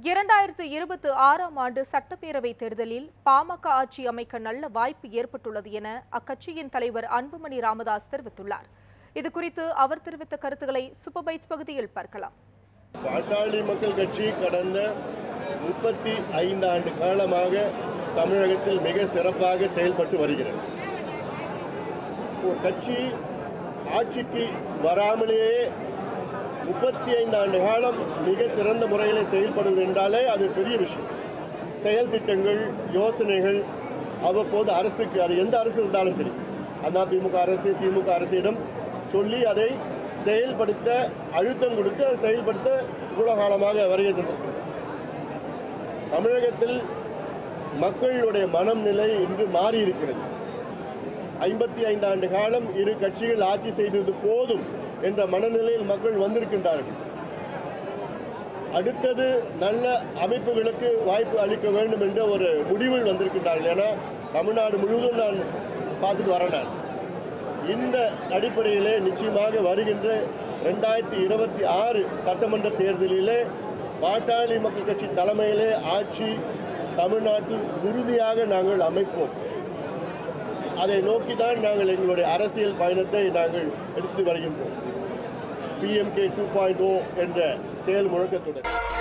இரண்டாயிரத்து இருபத்தி ஆறாம் ஆண்டு சட்டப்பேரவை தேர்தலில் பாமக ஆட்சி அமைக்க நல்ல வாய்ப்பு ஏற்பட்டுள்ளது என அக்கட்சியின் தலைவர் அன்புமணி ராமதாஸ் தெரிவித்துள்ளார் இதுகுறித்து அவர் தெரிவித்த கருத்துக்களை சூப்பர்பைட்ஸ் பகுதியில் பார்க்கலாம் பாட்டாளி மக்கள் கட்சி கடந்த முப்பத்தி ஐந்து ஆண்டு காலமாக தமிழகத்தில் மிக சிறப்பாக செயல்பட்டு வருகிறது ஒரு கட்சி ஆட்சிக்கு வராமலேயே முப்பத்தி ஐந்து ஆண்டு காலம் மிக சிறந்த முறையில் செயல்படுவது என்றாலே அது பெரிய விஷயம் செயல் திட்டங்கள் யோசனைகள் அவ்வப்போது அரசுக்கு அது எந்த அரசு இருந்தாலும் சரி அண்ணா திமுக அரசு திமுக அரசிடம் சொல்லி அதை செயல்படுத்த அழுத்தம் கொடுத்து அதை செயல்படுத்த இவ்வளவு காலமாக வருகை தந்திருக்கிறது தமிழகத்தில் மக்களுடைய மனம் நிலை இன்று மாறி இருக்கிறது ஐம்பத்தி ஐந்து ஆண்டு காலம் இரு கட்சிகள் ஆட்சி செய்தது போதும் என்ற மனநிலையில் மக்கள் வந்திருக்கின்றார்கள் அடுத்தது நல்ல அமைப்புகளுக்கு வாய்ப்பு அளிக்க வேண்டும் என்ற ஒரு முடிவில் வந்திருக்கின்றார்கள் ஏன்னா தமிழ்நாடு முழுவதும் நான் பார்த்துட்டு வரேன் நான் இந்த அடிப்படையிலே நிச்சயமாக வருகின்ற ரெண்டாயிரத்தி இருபத்தி ஆறு சட்டமன்ற தேர்தலிலே பாட்டாளி மக்கள் கட்சி தலைமையிலே ஆட்சி தமிழ்நாட்டில் உறுதியாக நாங்கள் அமைப்போம் அதை நோக்கி தான் நாங்கள் எங்களுடைய அரசியல் பயணத்தை நாங்கள் எடுத்து வருகின்றோம் பிஎம்கே டூ பாயிண்ட் ஓ என்ற செயல் முழக்கத்துடன்